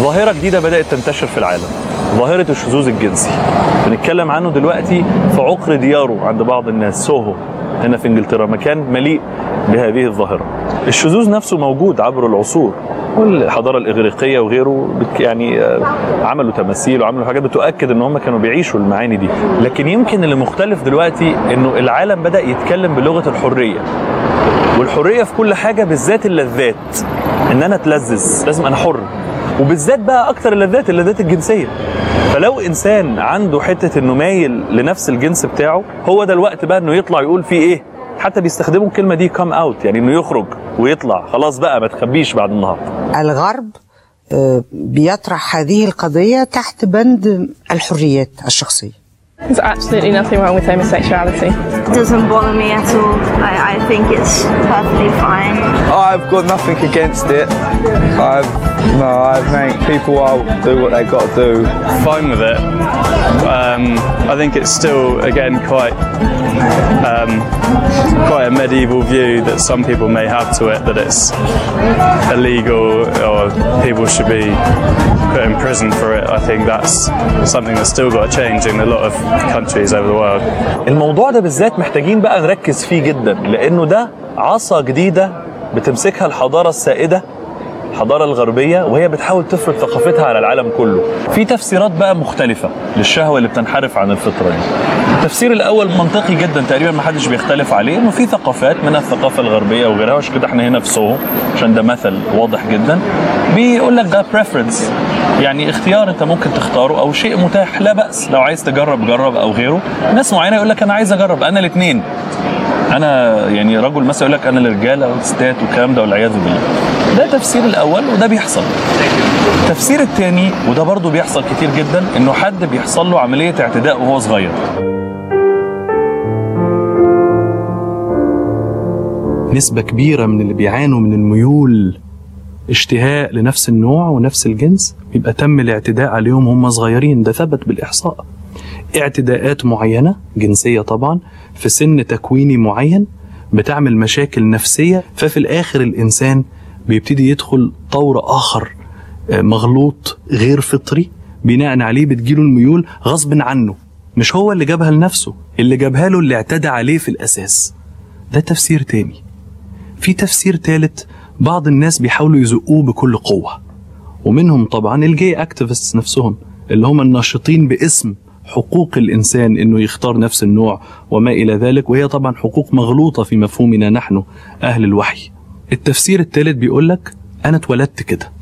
ظاهره جديده بدات تنتشر في العالم ظاهره الشذوذ الجنسي بنتكلم عنه دلوقتي في عقر دياره عند بعض الناس سوهو هنا في انجلترا مكان مليء بهذه الظاهره الشذوذ نفسه موجود عبر العصور والحضاره الاغريقيه وغيره بت- يعني آه، عملوا تماثيل وعملوا حاجات بتؤكد ان هم كانوا بيعيشوا المعاني دي لكن يمكن اللي مختلف دلوقتي انه العالم بدا يتكلم بلغه الحريه والحريه في كل حاجه بالذات اللذات ان انا اتلذذ لازم انا حر وبالذات بقى اكتر اللذات اللذات الجنسيه فلو انسان عنده حته انه مايل لنفس الجنس بتاعه هو ده الوقت بقى انه يطلع يقول فيه ايه حتى بيستخدموا الكلمه دي كام اوت يعني انه يخرج ويطلع خلاص بقى ما تخبيش بعد النهارده الغرب آه، بيطرح هذه القضية تحت بند الحريات الشخصية There's absolutely nothing wrong with homosexuality. It doesn't bother me at all. I, I think it's perfectly fine. I've got nothing against it. I've no, I think people will do what they got to do. fine with it. Um, I think it's still, again, quite um, quite a medieval view that some people may have to it that it's illegal or people should be put in prison for it. I think that's something that's still got to change in a lot of countries over the world. الموضوع ده بالذات محتاجين بقى نركز فيه جدا لانه ده عصا جديده بتمسكها الحضاره السائده الحضاره الغربيه وهي بتحاول تفرض ثقافتها على العالم كله في تفسيرات بقى مختلفه للشهوه اللي بتنحرف عن الفطره دي التفسير الاول منطقي جدا تقريبا ما حدش بيختلف عليه انه في ثقافات من الثقافه الغربيه وغيرها عشان كده احنا هنا في سوهو عشان ده مثل واضح جدا بيقول لك ده بريفرنس يعني اختيار انت ممكن تختاره او شيء متاح لا باس لو عايز تجرب جرب او غيره ناس معينه يقول لك انا عايز اجرب انا الاثنين انا يعني رجل مثلا يقول لك انا الرجاله والستات والكلام ده والعياذ بالله ده التفسير الاول وده بيحصل التفسير الثاني وده برضه بيحصل كتير جدا انه حد بيحصل له عمليه اعتداء وهو صغير نسبة كبيرة من اللي بيعانوا من الميول اشتهاء لنفس النوع ونفس الجنس بيبقى تم الاعتداء عليهم هم صغيرين ده ثبت بالإحصاء اعتداءات معينة جنسية طبعا في سن تكويني معين بتعمل مشاكل نفسية ففي الآخر الإنسان بيبتدي يدخل طور آخر آه، مغلوط غير فطري بناء عليه بتجيله الميول غصب عنه مش هو اللي جابها لنفسه اللي جابها له اللي اعتدى عليه في الأساس ده تفسير تاني في تفسير ثالث بعض الناس بيحاولوا يزقوه بكل قوة ومنهم طبعا الجي اكتيفيست نفسهم اللي هم الناشطين باسم حقوق الإنسان إنه يختار نفس النوع وما إلى ذلك وهي طبعا حقوق مغلوطة في مفهومنا نحن أهل الوحي التفسير الثالث بيقول لك أنا اتولدت كده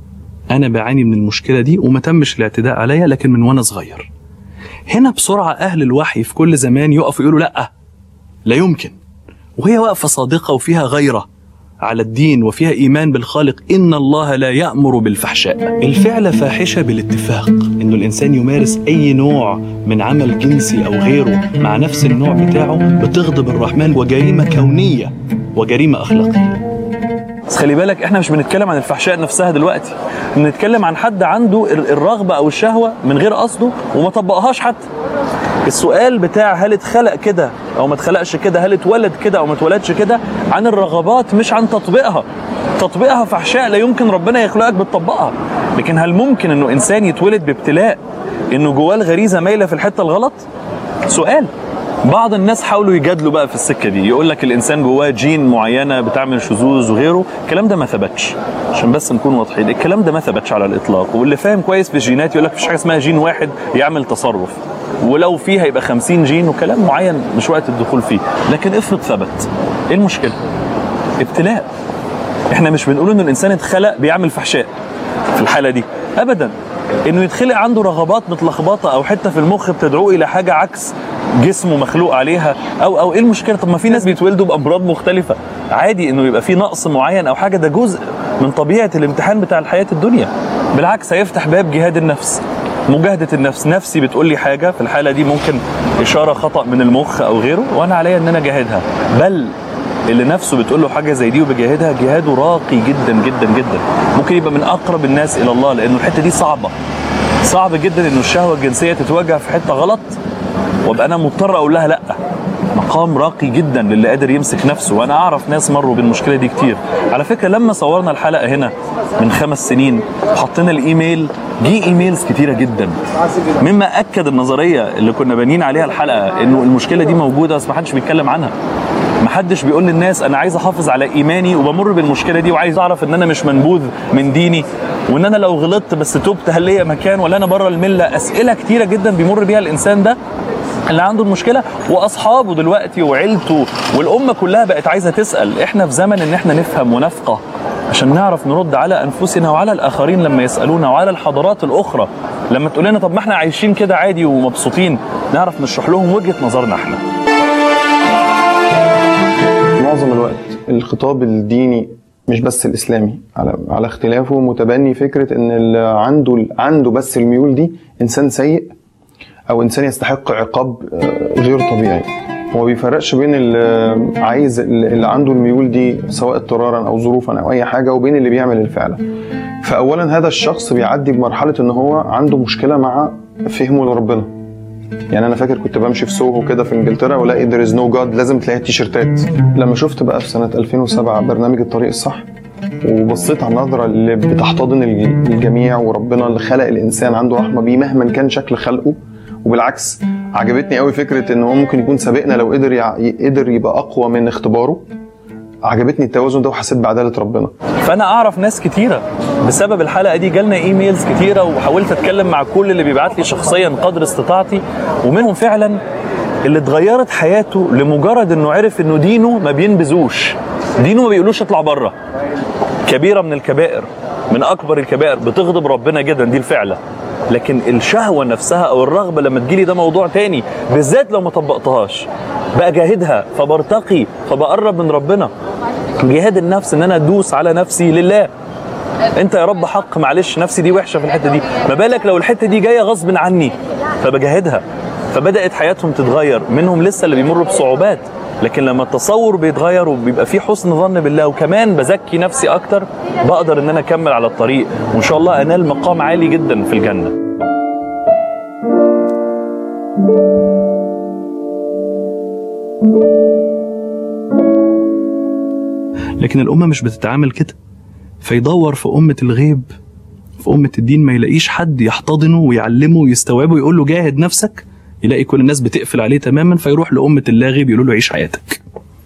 أنا بعاني من المشكلة دي وما تمش الاعتداء عليا لكن من وأنا صغير هنا بسرعة أهل الوحي في كل زمان يقفوا يقولوا لأ لا يمكن وهي وقفة صادقة وفيها غيرة على الدين وفيها إيمان بالخالق إن الله لا يأمر بالفحشاء الفعل فاحشة بالاتفاق إنه الإنسان يمارس أي نوع من عمل جنسي أو غيره مع نفس النوع بتاعه بتغضب الرحمن وجريمة كونية وجريمة أخلاقية بس خلي بالك احنا مش بنتكلم عن الفحشاء نفسها دلوقتي بنتكلم عن حد عنده ال- الرغبة أو الشهوة من غير قصده وما طبقهاش حتى السؤال بتاع هل اتخلق كده او ما اتخلقش كده هل اتولد كده او ما اتولدش كده عن الرغبات مش عن تطبيقها تطبيقها فحشاء لا يمكن ربنا يخلقك بتطبقها لكن هل ممكن انه انسان يتولد بابتلاء انه جواه الغريزه مايله في الحته الغلط سؤال بعض الناس حاولوا يجادلوا بقى في السكه دي يقول لك الانسان جواه جين معينه بتعمل شذوذ وغيره الكلام ده ما ثبتش عشان بس نكون واضحين الكلام ده ما ثبتش على الاطلاق واللي فاهم كويس في الجينات يقول لك مفيش حاجه اسمها جين واحد يعمل تصرف ولو فيه هيبقى 50 جين وكلام معين مش وقت الدخول فيه لكن افرض ثبت ايه المشكله ابتلاء احنا مش بنقول ان الانسان اتخلق بيعمل فحشاء في الحاله دي ابدا انه يتخلق عنده رغبات متلخبطه او حته في المخ بتدعوه الى حاجه عكس جسمه مخلوق عليها او او ايه المشكله طب ما في ناس بيتولدوا بامراض مختلفه عادي انه يبقى في نقص معين او حاجه ده جزء من طبيعه الامتحان بتاع الحياه الدنيا بالعكس هيفتح باب جهاد النفس مجاهده النفس نفسي بتقول لي حاجه في الحاله دي ممكن اشاره خطا من المخ او غيره وانا عليا ان انا اجاهدها بل اللي نفسه بتقول له حاجه زي دي وبيجاهدها جهاده راقي جدا جدا جدا ممكن يبقى من اقرب الناس الى الله لانه الحته دي صعبه صعب جدا انه الشهوه الجنسيه تتوجه في حته غلط وابقى انا مضطر اقول لها لا مقام راقي جدا للي قادر يمسك نفسه وانا اعرف ناس مروا بالمشكله دي كتير على فكره لما صورنا الحلقه هنا من خمس سنين وحطينا الايميل جه ايميلز كتيره جدا مما اكد النظريه اللي كنا بانيين عليها الحلقه انه المشكله دي موجوده بس ما حدش بيتكلم عنها محدش بيقول للناس انا عايز احافظ على ايماني وبمر بالمشكله دي وعايز اعرف ان انا مش منبوذ من ديني وان انا لو غلطت بس تبت هل ليا مكان ولا انا بره المله اسئله كتيره جدا بيمر بيها الانسان ده اللي عنده المشكله واصحابه دلوقتي وعيلته والامه كلها بقت عايزه تسال احنا في زمن ان احنا نفهم ونفقه عشان نعرف نرد على انفسنا وعلى الاخرين لما يسالونا وعلى الحضارات الاخرى لما تقول لنا طب ما احنا عايشين كده عادي ومبسوطين نعرف نشرح لهم وجهه نظرنا احنا معظم الوقت الخطاب الديني مش بس الاسلامي على على اختلافه متبني فكره ان اللي عنده عنده بس الميول دي انسان سيء او انسان يستحق عقاب آه، غير طبيعي هو بيفرقش بين اللي عايز اللي عنده الميول دي سواء اضطرارا او ظروفا او اي حاجه وبين اللي بيعمل الفعل فاولا هذا الشخص بيعدي بمرحله ان هو عنده مشكله مع فهمه لربنا يعني انا فاكر كنت بمشي في سوهو كده في انجلترا والاقي there is no God لازم تلاقي تيشرتات لما شفت بقى في سنه 2007 برنامج الطريق الصح وبصيت على النظرة اللي بتحتضن الجميع وربنا اللي خلق الإنسان عنده رحمة بيه مهما كان شكل خلقه وبالعكس عجبتني قوي فكرة إن هو ممكن يكون سابقنا لو قدر يع... قدر يبقى أقوى من اختباره عجبتني التوازن ده وحسيت بعدالة ربنا فانا اعرف ناس كتيره بسبب الحلقه دي جالنا ايميلز كتيره وحاولت اتكلم مع كل اللي بيبعت لي شخصيا قدر استطاعتي ومنهم فعلا اللي اتغيرت حياته لمجرد انه عرف انه دينه ما بينبذوش دينه ما بيقولوش اطلع بره كبيره من الكبائر من اكبر الكبائر بتغضب ربنا جدا دي الفعله لكن الشهوه نفسها او الرغبه لما تجيلي ده موضوع تاني بالذات لو ما طبقتهاش بجاهدها فبرتقي فبقرب من ربنا جهاد النفس ان انا ادوس على نفسي لله انت يا رب حق معلش نفسي دي وحشه في الحته دي ما بالك لو الحته دي جايه غصب عني فبجاهدها فبدات حياتهم تتغير منهم لسه اللي بيمروا بصعوبات لكن لما التصور بيتغير وبيبقى في حسن ظن بالله وكمان بزكي نفسي اكتر بقدر ان انا اكمل على الطريق وان شاء الله انال مقام عالي جدا في الجنه لكن الأمة مش بتتعامل كده فيدور في أمة الغيب في أمة الدين ما يلاقيش حد يحتضنه ويعلمه ويستوعبه ويقول له جاهد نفسك يلاقي كل الناس بتقفل عليه تماما فيروح لأمة اللاغيب يقولوا له عيش حياتك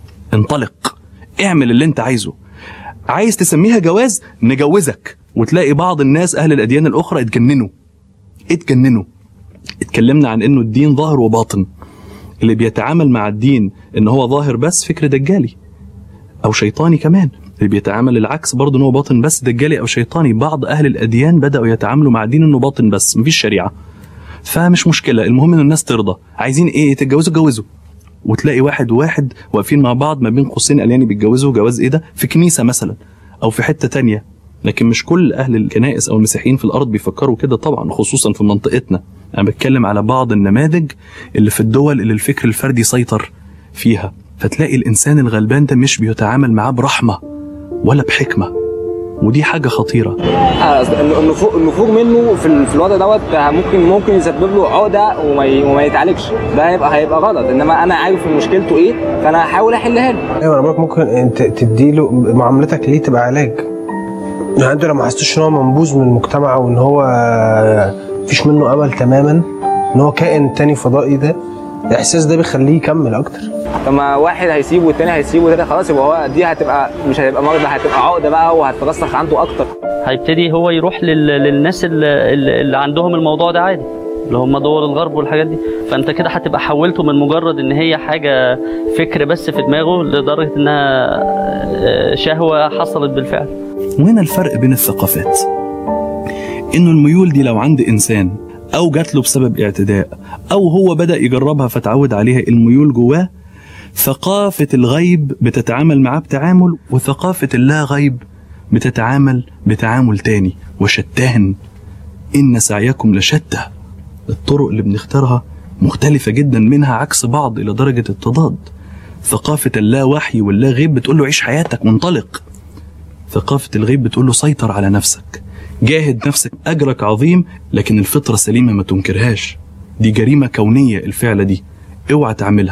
انطلق اعمل اللي انت عايزه عايز تسميها جواز نجوزك وتلاقي بعض الناس أهل الأديان الأخرى اتجننوا اتجننوا اتكلمنا عن انه الدين ظاهر وباطن اللي بيتعامل مع الدين ان هو ظاهر بس فكر دجالي او شيطاني كمان اللي بيتعامل العكس برضه ان هو باطن بس دجالي او شيطاني بعض اهل الاديان بداوا يتعاملوا مع الدين انه باطن بس مفيش شريعه فمش مشكله المهم ان الناس ترضى عايزين ايه تتجوزوا اتجوزوا وتلاقي واحد وواحد واقفين مع بعض ما بين قوسين قال يعني بيتجوزوا جواز ايه ده في كنيسه مثلا او في حته تانية لكن مش كل اهل الكنائس او المسيحيين في الارض بيفكروا كده طبعا خصوصا في منطقتنا انا بتكلم على بعض النماذج اللي في الدول اللي الفكر الفردي سيطر فيها فتلاقي الانسان الغلبان ده مش بيتعامل معاه برحمه ولا بحكمه ودي حاجه خطيره النفوق النفوق منه في, ال- في الوضع دوت ممكن ممكن يسبب له عقده وما, ي- وما يتعالجش ده هيبقى هيبقى غلط انما انا عارف مشكلته ايه فانا هحاول احلها له ايوه انا بقولك ممكن انت تديله معاملتك ليه تبقى علاج يعني انت لو ما حسيتش ان هو منبوذ من المجتمع وان هو مفيش منه امل تماما ان هو كائن تاني فضائي ده الاحساس ده بيخليه يكمل اكتر لما واحد هيسيبه والتاني هيسيبه والتاني خلاص يبقى هو دي هتبقى مش هتبقى مرض هتبقى عقده بقى وهتترسخ عنده اكتر هيبتدي هو يروح لل... للناس اللي, اللي عندهم الموضوع ده عادي اللي هم دول الغرب والحاجات دي فانت كده هتبقى حولته من مجرد ان هي حاجه فكر بس في دماغه لدرجه انها آه، شهوه حصلت بالفعل وهنا الفرق بين الثقافات انه الميول دي لو عند انسان او جات له بسبب اعتداء او هو بدا يجربها فتعود عليها الميول جواه ثقافه الغيب بتتعامل معاه بتعامل وثقافه اللا غيب بتتعامل بتعامل تاني وشتان ان سعيكم لشتى الطرق اللي بنختارها مختلفه جدا منها عكس بعض الى درجه التضاد ثقافه اللا وحي واللا غيب بتقول له عيش حياتك وانطلق ثقافة الغيب بتقول له سيطر على نفسك جاهد نفسك أجرك عظيم لكن الفطرة سليمة ما تنكرهاش دي جريمة كونية الفعلة دي اوعى تعملها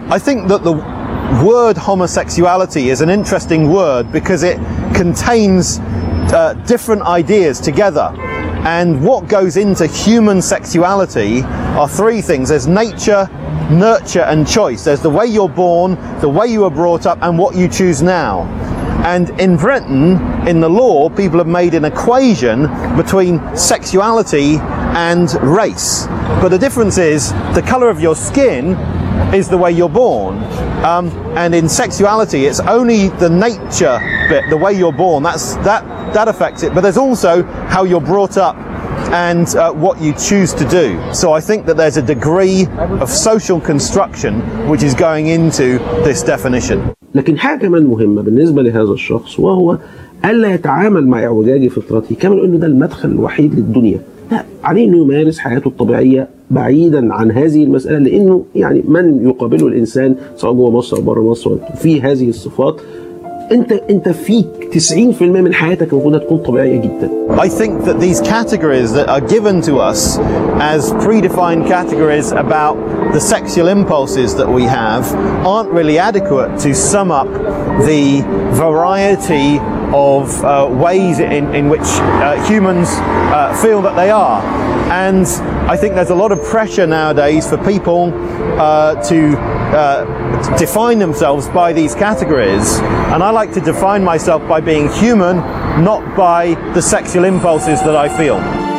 I think that the word homosexuality is an interesting word because it contains uh, different ideas together. And what goes into human sexuality are three things there's nature, nurture, and choice. There's the way you're born, the way you were brought up, and what you choose now. And in Britain, in the law, people have made an equation between sexuality and race. But the difference is the colour of your skin is the way you're born. Um, and in sexuality, it's only the nature bit, the way you're born, that's, that, that affects it. But there's also how you're brought up and uh, what you choose to do. So I think that there's a degree of social construction which is going into this definition. لكن حاجه كمان مهمه بالنسبه لهذا الشخص وهو الا يتعامل مع اعوجاج فطرته كما انه ده المدخل الوحيد للدنيا لا عليه انه يمارس حياته الطبيعيه بعيدا عن هذه المساله لانه يعني من يقابله الانسان سواء جوه مصر او بره مصر في هذه الصفات انت انت فيك 90% من حياتك المفروض تكون طبيعيه جدا I think that these categories that are given to us as predefined categories about the sexual impulses that we have aren't really adequate to sum up the variety of uh, ways in, in which uh, humans uh, feel that they are. And I think there's a lot of pressure nowadays for people uh, to uh, define themselves by these categories. And I like to define myself by being human, not by the sexual impulses that I feel.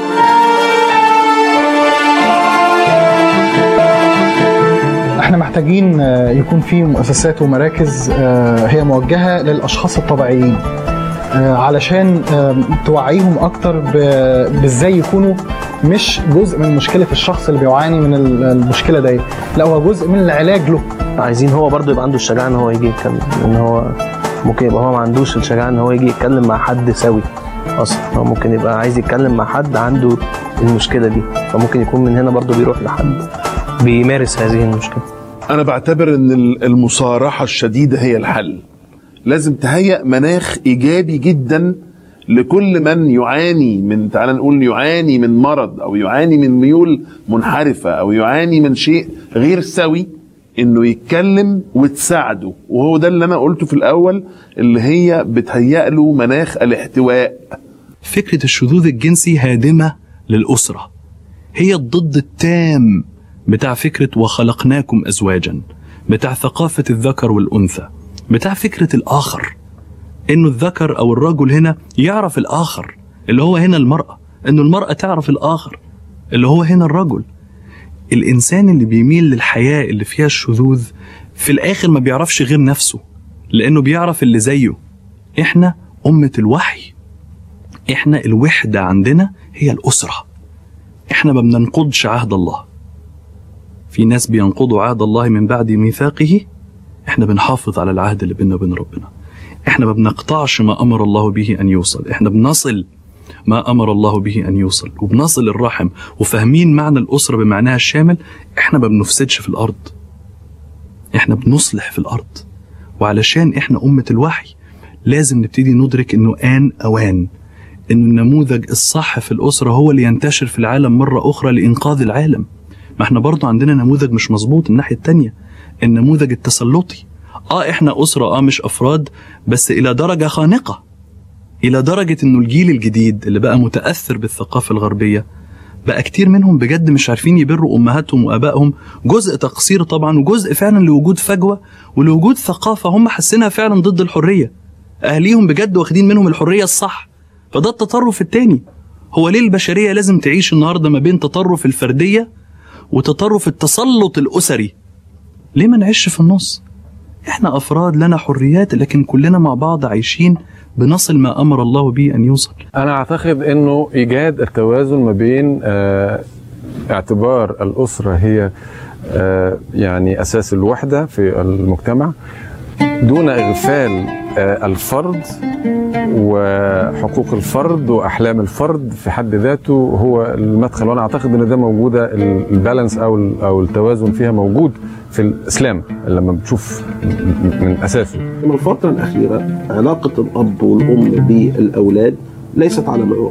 احنا محتاجين آه، يكون في مؤسسات ومراكز آه، هي موجهه للاشخاص الطبيعيين آه، علشان آه، توعيهم اكتر ب- بازاي يكونوا مش جزء من مشكله الشخص اللي بيعاني من ال- المشكله دي لا هو جزء من العلاج له عايزين هو برضه يبقى عنده الشجاعه ان هو يجي يتكلم ان هو ممكن يبقى هو ما عندوش الشجاعه ان هو يجي يتكلم مع حد سوي اصلا هو ممكن يبقى عايز يتكلم مع حد عنده المشكله دي فممكن يكون من هنا برضه بيروح لحد بيمارس هذه المشكله أنا بعتبر إن المصارحة الشديدة هي الحل. لازم تهيأ مناخ إيجابي جدا لكل من يعاني من تعال نقول يعاني من مرض أو يعاني من ميول منحرفة أو يعاني من شيء غير سوي إنه يتكلم وتساعده وهو ده اللي أنا قلته في الأول اللي هي بتهيأ له مناخ الاحتواء. فكرة الشذوذ الجنسي هادمة للأسرة هي الضد التام بتاع فكرة وخلقناكم أزواجا بتاع ثقافة الذكر والأنثى بتاع فكرة الآخر إنه الذكر أو الرجل هنا يعرف الآخر اللي هو هنا المرأة إنه المرأة تعرف الآخر اللي هو هنا الرجل الإنسان اللي بيميل للحياة اللي فيها الشذوذ في الآخر ما بيعرفش غير نفسه لأنه بيعرف اللي زيه إحنا أمة الوحي إحنا الوحدة عندنا هي الأسرة إحنا ما بننقضش عهد الله في ناس بينقضوا عهد الله من بعد ميثاقه إحنا بنحافظ على العهد اللي بيننا وبين ربنا إحنا ما بنقطعش ما أمر الله به أن يوصل إحنا بنصل ما أمر الله به أن يوصل وبنصل الرحم وفاهمين معنى الأسرة بمعناها الشامل إحنا ما بنفسدش في الأرض إحنا بنصلح في الأرض وعلشان إحنا أمة الوحي لازم نبتدي ندرك إنه آن أوان إنه النموذج الصح في الأسرة هو اللي ينتشر في العالم مرة أخرى لإنقاذ العالم ما إحنا برضو عندنا نموذج مش مظبوط الناحية التانية النموذج التسلطي آه إحنا أسرة آه مش أفراد بس إلى درجة خانقة إلى درجة إنه الجيل الجديد اللي بقى متأثر بالثقافة الغربية بقى كتير منهم بجد مش عارفين يبروا أمهاتهم وآبائهم جزء تقصير طبعا وجزء فعلا لوجود فجوة ولوجود ثقافة هم حاسينها فعلا ضد الحرية أهليهم بجد واخدين منهم الحرية الصح فده التطرف التاني هو ليه البشرية لازم تعيش النهاردة ما بين تطرف الفردية وتطرف التسلط الأسري ليه ما نعيش في النص احنا أفراد لنا حريات لكن كلنا مع بعض عايشين بنصل ما أمر الله به أن يوصل أنا أعتقد أنه إيجاد التوازن ما بين آه، اعتبار الأسرة هي آه، يعني أساس الوحدة في المجتمع دون إغفال آه، الفرد وحقوق الفرد وأحلام الفرد في حد ذاته هو المدخل وأنا أعتقد أن ده موجودة ال- البالانس أو ال- أو التوازن فيها موجود في الإسلام لما بتشوف من أساسه من الفترة الأخيرة علاقة الأب والأم بالأولاد ليست على ما يرام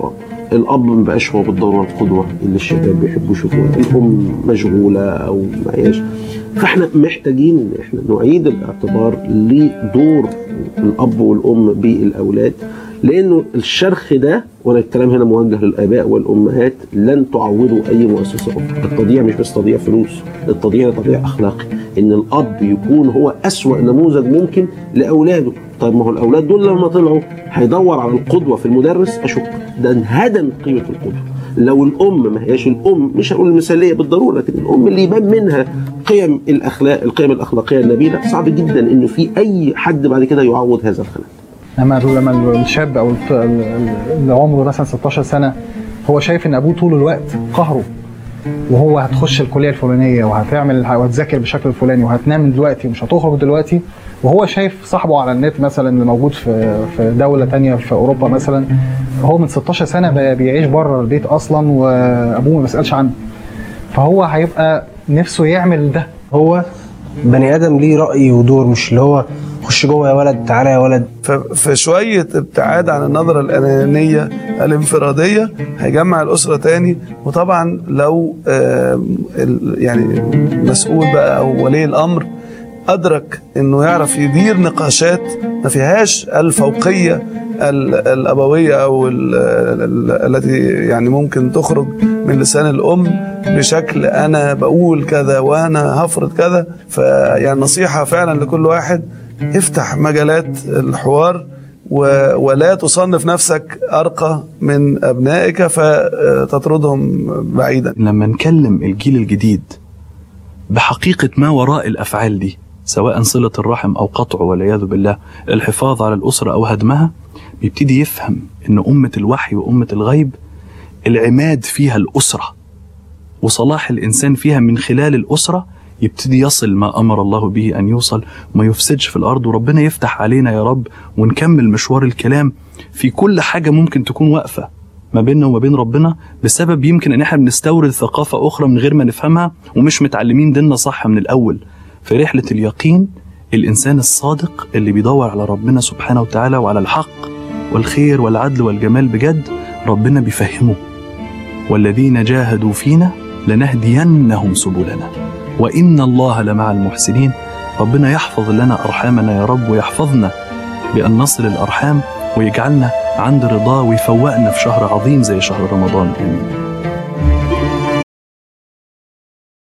الاب ما بقاش هو بالضروره القدوه اللي الشباب بيحبوا يشوفوها الام مشغوله او ما هياش فاحنا محتاجين ان احنا نعيد الاعتبار لدور الاب والام بالاولاد لانه الشرخ ده وانا الكلام هنا موجه للاباء والامهات لن تعوضوا اي مؤسسه اخرى التضييع مش بس تضييع فلوس التضييع ده تضييع اخلاقي ان الاب يكون هو اسوا نموذج ممكن لاولاده طيب ما هو الاولاد دول لما طلعوا هيدور على القدوه في المدرس اشك ده انهدم قيمه القدوه لو الام ما هياش الام مش هقول المثاليه بالضروره لكن الام اللي يبان منها قيم الاخلاق القيم الاخلاقيه النبيله صعب جدا انه في اي حد بعد كده يعوض هذا الخلل لما لما الشاب او الط- ال- ال- اللي عمره مثلا 16 سنه هو شايف ان ابوه طول الوقت قهره وهو هتخش الكليه الفلانيه وهتعمل وهتذاكر بالشكل الفلاني وهتنام دلوقتي ومش هتخرج دلوقتي وهو شايف صاحبه على النت مثلا اللي موجود في في دوله تانية في اوروبا مثلا هو من 16 سنه بي- بيعيش بره البيت اصلا وابوه ما بيسالش عنه فهو هيبقى نفسه يعمل ده هو بني ادم ليه راي ودور مش اللي هو خش جوه يا ولد تعالى يا ولد في شوية ابتعاد عن النظرة الأنانية الانفرادية هيجمع الأسرة تاني وطبعا لو آم، ال- يعني مسؤول بقى أو ولي الأمر أدرك إنه يعرف يدير نقاشات ما فيهاش الفوقية ال- الأبوية أو ال- ال- التي يعني ممكن تخرج من لسان الأم بشكل أنا بقول كذا وأنا هفرض كذا فيعني نصيحة فعلا لكل واحد افتح مجالات الحوار و- ولا تصنف نفسك أرقى من أبنائك فتطردهم بعيدا لما نكلم الجيل الجديد بحقيقة ما وراء الأفعال دي سواء صلة الرحم أو قطعه والعياذ بالله الحفاظ على الأسرة أو هدمها بيبتدي يفهم إن أمة الوحي وأمة الغيب العماد فيها الأسرة وصلاح الإنسان فيها من خلال الأسرة يبتدي يصل ما أمر الله به أن يوصل وما يفسدش في الأرض وربنا يفتح علينا يا رب ونكمل مشوار الكلام في كل حاجة ممكن تكون واقفة ما بيننا وما بين ربنا بسبب يمكن ان احنا بنستورد ثقافة أخرى من غير ما نفهمها ومش متعلمين ديننا صح من الأول في رحلة اليقين الإنسان الصادق اللي بيدور على ربنا سبحانه وتعالى وعلى الحق والخير والعدل والجمال بجد ربنا بيفهمه والذين جاهدوا فينا لنهدينهم سبلنا وإن الله لمع المحسنين ربنا يحفظ لنا أرحامنا يا رب ويحفظنا بأن نصل الأرحام ويجعلنا عند رضاه ويفوقنا في شهر عظيم زي شهر رمضان آمين